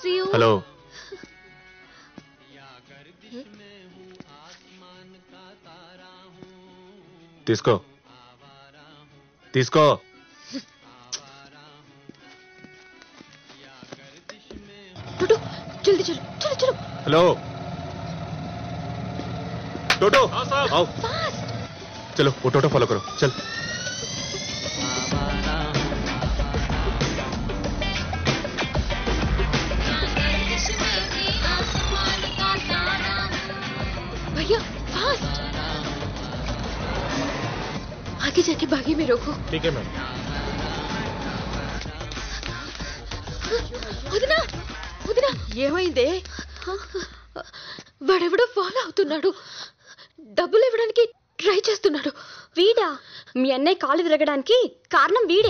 See you. Hello తీసుకో తీసుకో टोटो जल्दी चलो चलो चलो హలో टोटो आओ फास्ट चलो वो टोटो फॉलो करो चल भैया फास्ट आगे जाके बागी में रोको ठीक है मैम వదినా వదినా ఏమైందే వాడెవడో ఫాలో అవుతున్నాడు డబ్బులు ఇవ్వడానికి ట్రై చేస్తున్నాడు వీడా మీ అన్నయ్య కాలు విరగడానికి కారణం వీడే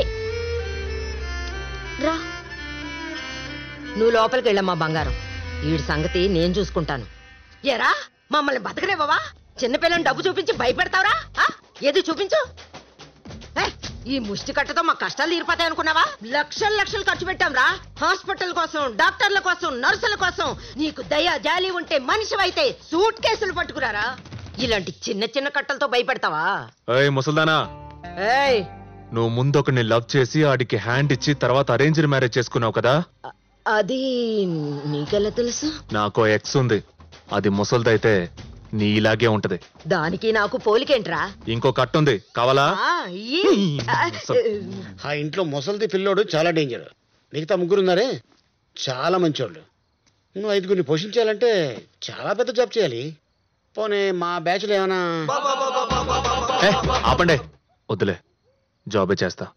రా నువ్వు లోపలికి వెళ్ళమ్మా బంగారం వీడి సంగతి నేను చూసుకుంటాను ఎరా మమ్మల్ని బతకనివ్వవా చిన్నపిల్లని డబ్బు చూపించి భయపెడతావురా ఆ? ఏది చూపించు ఏయ్, ఈ ముష్టి కట్టతో మా కష్టాలు తీరిపోతాయి అనుకున్నావా లక్షలు లక్షలు ఖర్చు పెట్టాం రా హాస్పిటల్ కోసం డాక్టర్ల కోసం నర్సుల కోసం నీకు దయ జాలి ఉంటే మనిషివైతే సూట్ కేసులు పట్టుకురారా ఇలాంటి చిన్న చిన్న కట్టలతో భయపెడతావా ఏయ్ ముసల్దానా ఏయ్ నువ్వు ముందు ఒకరిని లవ్ చేసి ఆడికి హ్యాండ్ ఇచ్చి తర్వాత అరేంజ్డ్ మ్యారేజ్ చేసుకున్నావు కదా అ- అది నీకెలా తెలుసు నాకో ఎక్స్ ఉంది అది ముసల్దైతే నీ ఇలాగే ఉంటది దానికి నాకు పోలికేంట్రా ఇంకో కట్టు ఉంది కావాలా ఆ, ఇయ్యి. ఆ, ఆ ఇంట్లో ముసలిది పిల్లోడు చాలా డేంజర్ మిగతా ముగ్గురు ఉన్నారే చాలా మంచోళ్ళు నువ్వు ఐదుగురిని పోషించాలంటే చాలా పెద్ద జాబ్ చేయాలి పోనీ మా బ్యాచ్లో ఏమైనా ఏ, ఆపండి వద్దులే జాబే చేస్తా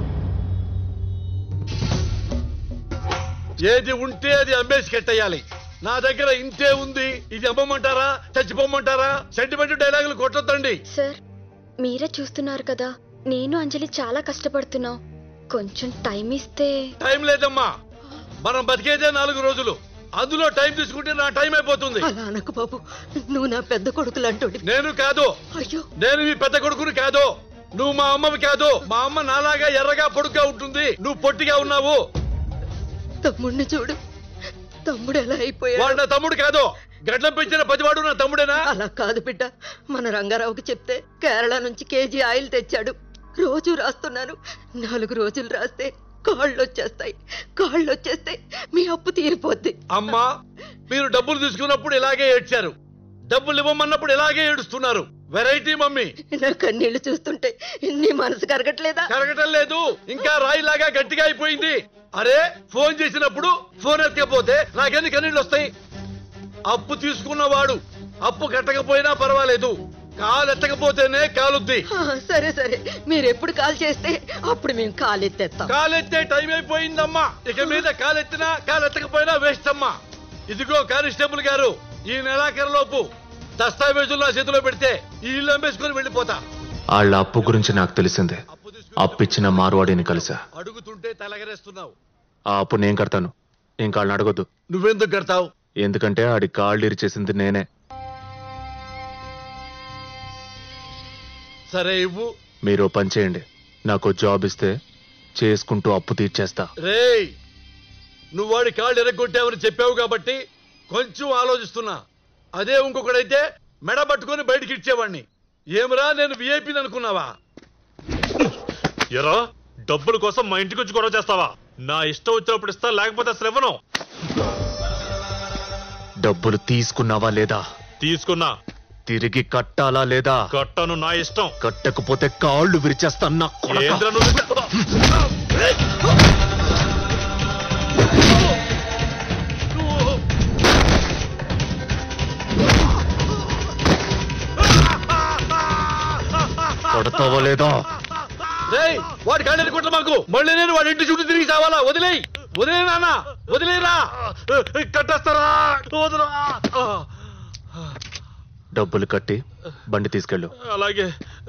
ఏది ఉంటే అది అమ్మేసి కట్టేయాలి నా దగ్గర ఇంతే ఉంది ఇది అమ్మమంటారా చచ్చిపోమంటారా సెంటిమెంట్ డైలాగులు కొట్టొద్దండి సార్ మీరే చూస్తున్నారు కదా నేను అంజలి చాలా కష్టపడుతున్నాం కొంచెం టైం ఇస్తే టైం లేదమ్మా మనం బతికేదే నాలుగు రోజులు అందులో టైం తీసుకుంటే నా టైం అయిపోతుంది అలా అనకు బాబు నువ్వు నా పెద్ద కొడుకులు అంటోడి నేను కాదు అయ్యో నేను మీ పెద్ద కొడుకుని కాదు నువ్వు మా అమ్మవి కాదు మా అమ్మ నాలాగా ఎర్రగా పొడుగ్గా ఉంటుంది నువ్వు పొట్టిగా ఉన్నావు తమ్ముడిని చూడు తమ్ముడు ఎలా వాడు అయిపోయాడు నా తమ్ముడు కాదు గడ్డం పెంచిన పదివాడు నా తమ్ముడేనా అలా కాదు బిడ్డ మన రంగారావుకి చెప్తే కేరళ నుంచి కేజీ ఆయిల్ తెచ్చాడు రోజు రాస్తున్నాను నాలుగు రోజులు రాస్తే కాళ్ళు వచ్చేస్తాయి కాళ్ళు వచ్చేస్తే మీ అప్పు తీరిపోద్ది అమ్మా మీరు డబ్బులు తీసుకున్నప్పుడు ఇలాగే ఏడ్చారు డబ్బులు ఇవ్వమన్నప్పుడు ఇలాగే ఏడుస్తున్నారు వెరైటీ మమ్మీ నా కన్నీళ్లు చూస్తుంటే నీ మనసు కరగట్లేదా కరగటం లేదు ఇంకా రాయిలాగా గట్టిగా అయిపోయింది అరే ఫోన్ చేసినప్పుడు ఫోన్ ఎత్తకపోతే నాకెన్ని కన్నీళ్ళు వస్తాయి అప్పు తీసుకున్నవాడు అప్పు కట్టకపోయినా పర్వాలేదు కాలు ఎత్తకపోతేనే కాలుద్ది ఆ, సరే సరే మీరు ఎప్పుడు కాల్ చేస్తే అప్పుడు మేము కాలు ఎత్తేస్తాం కాలెత్తే టైం అయిపోయిందమ్మా ఇక మీద కాలెత్తినా కాలెత్తకపోయినా వేస్ట్ అమ్మా ఇదిగో కానిస్టేబుల్ గారు ఈ నెలాఖరులోపు దస్తావేజులు నా చేతిలో పెడితే ఈ ఇల్లు అమ్మేసుకొని వెళ్ళిపోతా వాళ్ళ అప్పు గురించి నాకు తెలిసిందే అప్పు తీసుకుని అప్పిచ్చిన మార్వాడిని కలిసా అడుగుతుంటే తలగరేస్తున్నావు ఆ అప్పు నేను కడతాను ఇంకా వాళ్ళని అడగొద్దు నువ్వెందుకు కడతావు ఎందుకంటే ఆడి కాళ్ళు ఇరిచేసింది నేనే సరే ఇవ్వు మీరు ఓ పని చేయండి నాకు జాబ్ ఇస్తే చేసుకుంటూ అప్పు తీర్చేస్తా రేయ్ నువ్వు వాడి కాళ్ళు ఎరగొట్టావని చెప్పావు కాబట్టి కొంచెం ఆలోచిస్తున్నా అదే ఇంకొకడైతే మెడ పట్టుకొని బయటికి ఇచ్చేవాడిని ఏమరా నేను విఐపిని అనుకున్నావా ఎరా డబ్బుల కోసం మా ఇంటికి వచ్చి గొడవ చేస్తావా నా ఇష్టం వచ్చినప్పుడు ఇస్తా లేకపోతే అసలు ఇవ్వను డబ్బులు తీసుకున్నావా లేదా తీసుకున్నా తిరిగి కట్టాలా లేదా కట్టను నా ఇష్టం కట్టకపోతే కాళ్ళు విరిచేస్తా నా కొడకా. ఏంద్ర నువ్వు కొడతావా లేదా రేయ్ వాడి కాళ్ళు ఎరగొట్ట మాకు మళ్ళీ నేను వాడి ఇంటి చుట్టూ తిరిగి చావాలా వదిలేయ్ వదిలే నాన్న వదిలేరా కట్టేస్తారా వదరా డబ్బులు కట్టి బండి తీసుకెళ్ళు అలాగే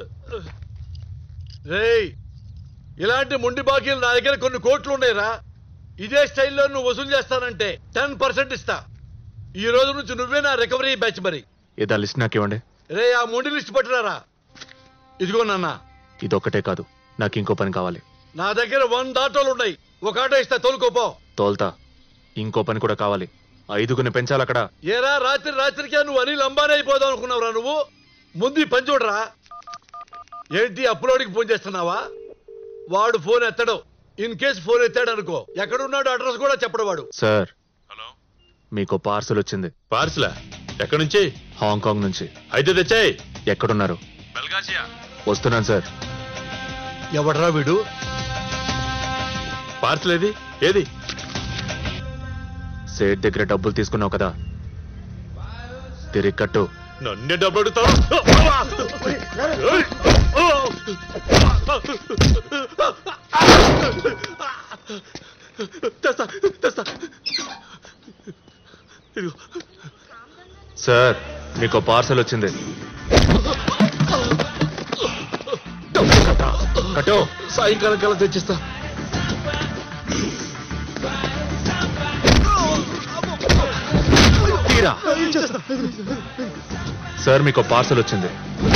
రేయ్ ఇలాంటి మొండి బాకీలు నా దగ్గర కొన్ని కోట్లు ఉన్నాయిరా ఇదే స్టైల్లో నువ్వు వసూలు చేస్తానంటే టెన్ పర్సెంట్ ఇస్తా ఈ రోజు నుంచి నువ్వే నా రికవరీ బ్యాచ్ మరి ఇదా లిస్ట్ నాకు ఇవ్వండి రే ఆ మొండి లిస్ట్ పట్టురారా ఇదిగో నాన్న ఇదొక్కటే కాదు నాకు ఇంకో పని కావాలి నా దగ్గర వంద ఆటోలు ఉన్నాయి ఒక ఆటో ఇస్తా తోలుకోపో తోల్తా ఇంకో పని కూడా కావాలి ఐదుగురిని పెంచాలి అక్కడ ఏరా రాత్రి రాత్రికే నువ్వు అనిల్ అంబానీ అయిపోదాం అనుకున్నావురా నువ్వు ముందు ఈ పని చూడరా ఏంటి అప్లోడ్కి ఫోన్ చేస్తున్నావా వాడు ఫోన్ ఎత్తడు ఇన్ కేస్ ఫోన్ ఎత్తాడు అనుకో ఎక్కడున్నాడు అడ్రస్ కూడా చెప్పడు వాడు సార్ హలో మీకు పార్సల్ వచ్చింది పార్సిలా ఎక్కడి నుంచి హాంకాంగ్ నుంచి అయితే తెచ్చాయి ఎక్కడున్నారు బెల్గాసియా వస్తున్నాను సార్ ఎవడరా వీడు పార్సిల్ ఏది ఏది సేట్ దగ్గర డబ్బులు తీసుకున్నావు కదా తిరిగి కట్టు నన్నే డబ్బు అడుగుతావు తెస్తా తెస్తా ఇదిగో సార్ మీకు పార్సల్ వచ్చింది కట్టు సాయంకాలం కల్లా తెచ్చిస్తా తీరా సార్ మీకు పార్సల్ వచ్చింది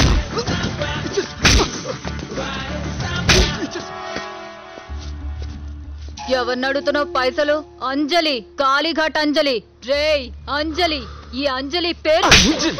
ఎవరిని అడుగుతున్నావు పైసలు అంజలి కాళీఘాట్ అంజలి రేయ్ అంజలి ఈ అంజలి పేరు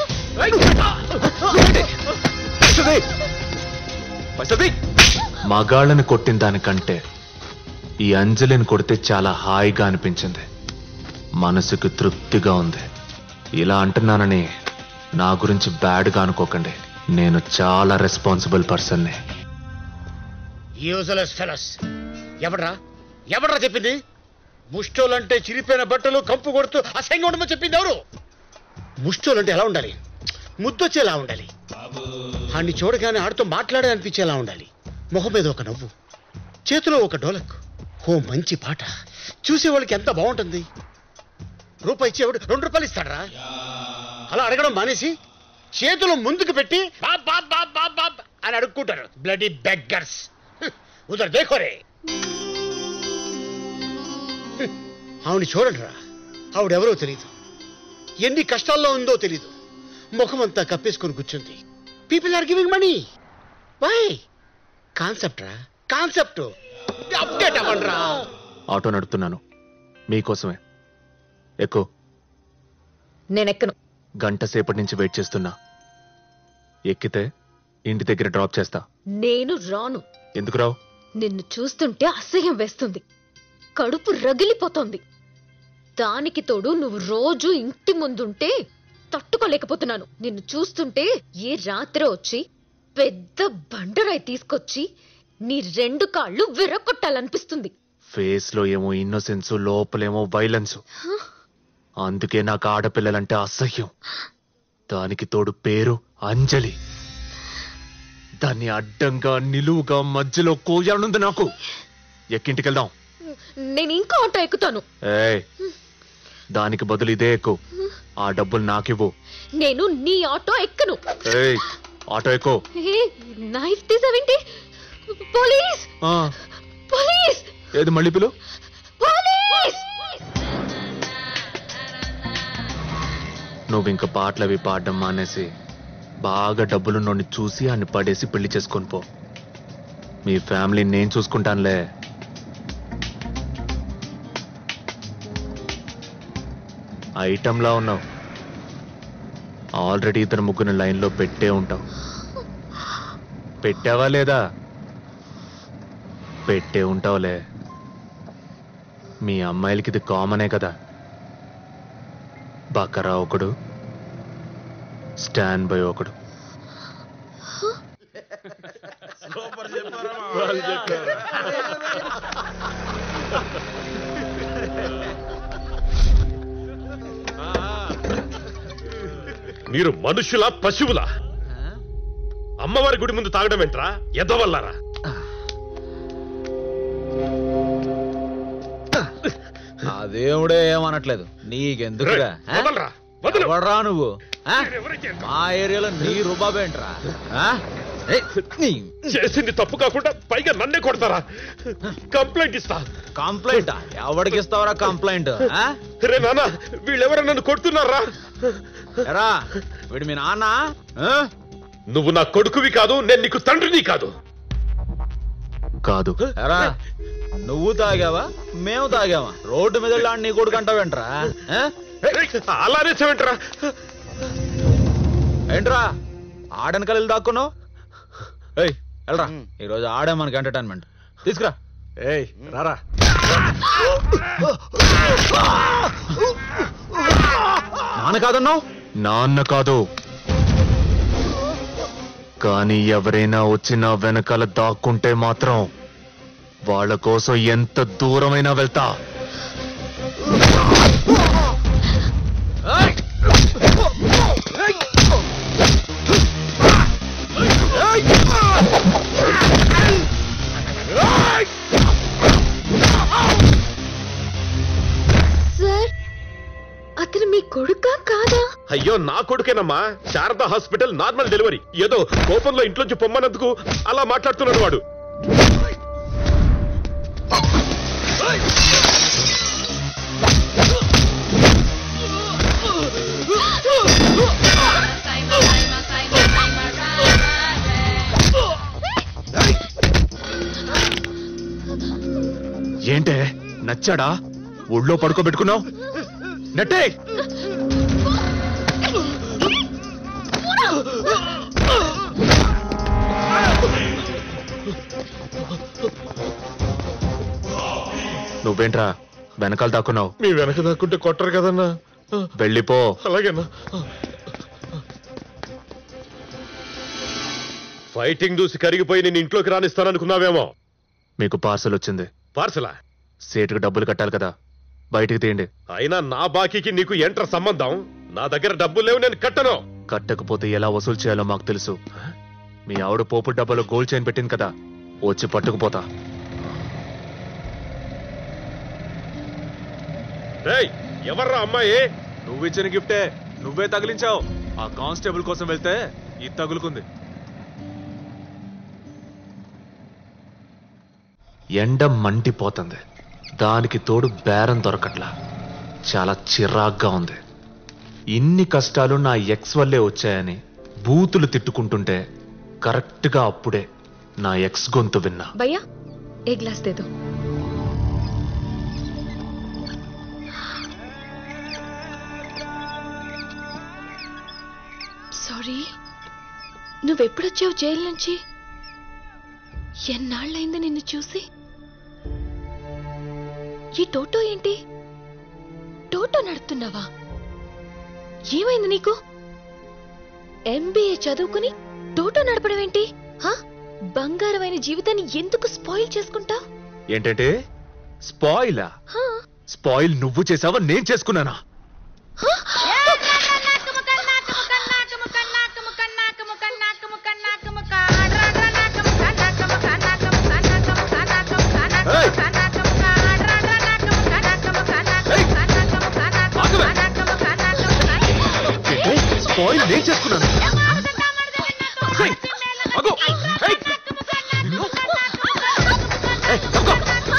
మగాళ్ళని కొట్టిన దానికంటే ఈ అంజలిని కొడితే చాలా హాయిగా అనిపించింది మనసుకు తృప్తిగా ఉంది ఇలా అంటున్నానని నా గురించి బ్యాడ్గా అనుకోకండి నేను చాలా రెస్పాన్సిబుల్ పర్సన్ని యూజలెస్ ఫెలస్ ఎవడ్రా ఎవడ్రా చెప్పింది ముష్టోలంటే చిరిపోయిన బట్టలు కంపు కొడుతూ అసహ్యంగా ఉండమని చెప్పింది ఎవరు ముష్టోలంటే ఎలా ఉండాలి ముద్దొచ్చేలా ఉండాలి ఆడిని చూడగానే ఆడితో మాట్లాడే అనిపించేలా ఉండాలి మొహం మీద ఒక నవ్వు చేతిలో ఒక డోలక్ ఓ మంచి పాట చూసేవాళ్ళకి ఎంత బాగుంటుంది రూపాయి ఇచ్చేవాడు రెండు రూపాయలు ఇస్తాడరా అలా అడగడం మానేసి చేతులు ముందుకు పెట్టి బాబ్ బాబ్ బాబ్ బాబ్ బాబ్ అని అడుక్కుంటారు బ్లడీ బెగ్గర్స్ ఉదర్ దేఖోరే ఆవిడ చూడండిరా ఆవిడెవరో తెలియదు ఎన్ని కష్టాల్లో ఉందో తెలీదు ముఖమంతా కప్పేసుకొని కూర్చుంది people are giving money why concept రా కాన్సెప్ట్ అప్డేట్ అవ్వండి రా ఆటో నడుపుతున్నాను మీకోసమే ఎక్కువ నేనెక్కను గంట సేపటి నుంచి వెయిట్ చేస్తున్నా ఎక్కితే ఇంటి దగ్గర డ్రాప్ చేస్తా నేను రాను ఎందుకు రావు నిన్ను చూస్తుంటే అసహ్యం వేస్తుంది కడుపు రగిలిపోతోంది దానికి తోడు నువ్వు రోజు ఇంటి ముందుంటే తట్టుకోలేకపోతున్నాను నిన్ను చూస్తుంటే ఏ రాత్రి వచ్చి పెద్ద బండరాయి తీసుకొచ్చి నీ రెండు కాళ్ళు విరగొట్టాలనిపిస్తుంది ఫేస్ లో ఏమో ఇన్నోసెన్స్ లోపలేమో వైలెన్స్ అందుకే నాకు ఆడపిల్లలంటే అసహ్యం దానికి తోడు పేరు అంజలి దాన్ని అడ్డంగా నిలువుగా మధ్యలో కోయాలనుంది నాకు ఎక్కింటికి వెళ్దాం నేను ఇంకా ఆటో ఎక్కుతాను ఏయ్ దానికి బదులు ఇదే ఎక్కువ ఆ డబ్బులు నాకివ్వు నేను నీ ఆటో ఎక్కను ఏయ్ ఆటో ఎక్కువ ఏ, నైఫ్ తీసావేంటి పోలీస్ పోలీస్ ఏది మళ్ళీ పిలు పోలీస్ నువ్వు ఇంక పాటలు అవి పాడడం మానేసి బాగా డబ్బులు నన్ను చూసి అన్ని పడేసి పెళ్లి చేసుకొని పో మీ ఫ్యామిలీ నేను చూసుకుంటానులే ఐటంలా ఉన్నావు ఆల్రెడీ ఇద్దరు ముగ్గురు లైన్లో పెట్టే ఉంటావు పెట్టావా లేదా పెట్టే ఉంటావులే మీ అమ్మాయిలకి ఇది కామనే కదా బకరా ఒకడు స్టాండ్ బై ఒకడు మీరు మనుషుల పశువులా అమ్మవారి గుడి ముందు తాగడం ఏంట్రా ఎదవల్లారా ఆ దేవుడే ఏమనట్లేదు నీకెందుకురా ఆ? వదలరా వదలు ఎవడ్రా నువ్వు ఆ? ఎవరైతే మా ఏరియాలో నీ రుబాబేంట్రా ఆ? ఏయ్, నీ చేసింది తప్పు కాకుండా పైగా నన్నే కొడతారా కంప్లైంట్ ఇస్తా కంప్లైంట్ ఎవడికి ఇస్తావరా కంప్లైంట్ ఆ? రే నాన్న వీళ్ళెవరో నన్ను కొడుతున్నారా ఎరా వీడు మీ నాన్న ఆ? నువ్వు నా కొడుకువి కాదు నేను నీకు తండ్రిని కాదు కాదు ఎరా నువ్వు తాగావా మేము తాగావా రోడ్డు మీద వెళ్ళి నీ కొడుకు అంటావేంట్రా ఆ? అలానే చెవింటరా ఏంట్రా ఆడనకాల వెళ్ళి దాక్కున్నావు ఏయ్ వెళ్ళరా ఈరోజు ఆడే మనకి ఎంటర్టైన్మెంట్ తీసుకురా ఏయ్ రారా నాన్న కాదన్నావు నాన్న కాదు కానీ ఎవరైనా వచ్చి నా వెనకాల దాక్కుంటే మాత్రం వాళ్ళ కోసం ఎంత దూరమైనా వెళ్తా సార్ అతను మీ కొడుకా కాదా అయ్యో నా కొడుకేనమ్మా శారదా హాస్పిటల్ నార్మల్ డెలివరీ ఏదో కోపంలో ఇంట్లోంచి పొమ్మన్నందుకు అలా మాట్లాడుతున్నాడు వాడు ఏంటే నచ్చాడా ఒళ్ళో పడుకోబెట్టుకున్నావు నెట్టే నువ్వేంట్రా వెనకాల దాక్కున్నావు మీ వెనక దాక్కుంటే కొట్టరు కదన్నా వెళ్ళిపో అలాగేనా ఫైటింగ్ చూసి కరిగిపోయి నేను ఇంట్లోకి రానిస్తాననుకున్నావేమో మీకు పార్సల్ వచ్చింది పార్సలా సేటుకు డబ్బులు కట్టాలి కదా బయటికి తీయండి అయినా నా బాకీకి నీకు ఏంట్ర సంబంధం నా దగ్గర డబ్బులు లేవు నేను కట్టను కట్టకపోతే ఎలా వసూలు చేయాలో మాకు తెలుసు మీ ఆవిడ పోపు డబ్బాలో గోల్డ్ చైన్ పెట్టింది కదా వచ్చి పట్టుకుపోతా రేయ్ ఎవర్రా అమ్మాయి నువ్వు ఇచ్చిన గిఫ్టే నువ్వే తగిలించావు ఆ కానిస్టేబుల్ కోసం వెళ్తే ఇది తగులుకుంది ఎండ మండిపోతుంది దానికి తోడు బేరం దొరకట్లా చాలా చిరాగ్గా ఉంది ఇన్ని కష్టాలు నా ఎక్స్ వల్లే వచ్చాయని బూతులు తిట్టుకుంటుంటే కరెక్ట్గా అప్పుడే నా ఎక్స్ గొంతు విన్నా భయ్యా ఏ గ్లాస్ దేదో సారీ నువ్వెప్పుడొచ్చావు జైలు నుంచి ఎన్నాళ్ళైంది నిన్ను చూసి ఈ టోటో ఏంటి టోటో నడుపుతున్నావా ఏమైంది నీకు ఎంబీఏ చదువుకుని టోటో నడపడం ఏంటి హా? బంగారమైన జీవితాన్ని ఎందుకు స్పాయిల్ చేసుకుంటా ఏంటంటే స్పాయిలా స్పాయిల్ నువ్వు చేసావా నేను చేసుకున్నానా స్పాయిల్ నేను చేసుకున్నాను ఏయ్, అగో, ఏయ్, నిన్ను. ఏయ్, తప్పుకో.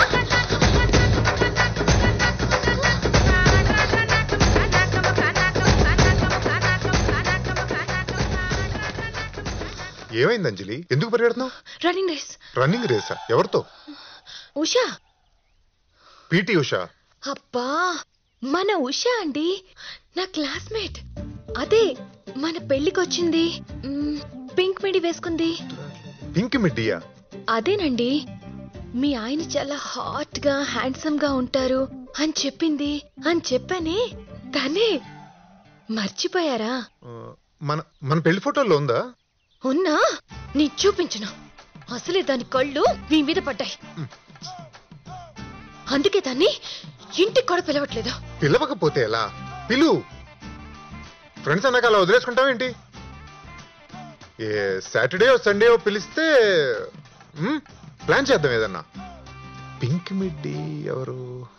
ఏమైంది అంజలి ఎందుకు పరిగెడుతున్నావు రన్నింగ్ రేస్ రన్నింగ్ రేసా ఎవరితో ఉషా పీటీ ఉషా అబ్బా మన ఉషా అండి నా క్లాస్మేట్ అదే మన పెళ్ళికొచ్చింది మ్, పింక్ మిడి వేసుకుంది పింక్ మిడ్డియా అదేనండి మీ ఆయన చాలా హాట్ గా హ్యాండ్సమ్ గా ఉంటారు అని చెప్పింది అని చెప్పానే తనే మర్చిపోయారా ఆ, మన మన పెళ్లి ఫోటోల్లో ఉందా ఉన్నా నీ చూపించను అసలే దాని కళ్ళు మీ మీద పడ్డాయి అందుకే దాన్ని ఇంటికి కూడా పిలవట్లేదు పిలవకపోతే ఎలా పిలు ఫ్రెండ్స్ అన్నాక అలా వదిలేసుకుంటావేంటి ఏ సాటర్డే సండే పిలిస్తే మ్, ప్లాన్ చేద్దాం ఏదన్నా పింక్ మిడ్డి ఎవరు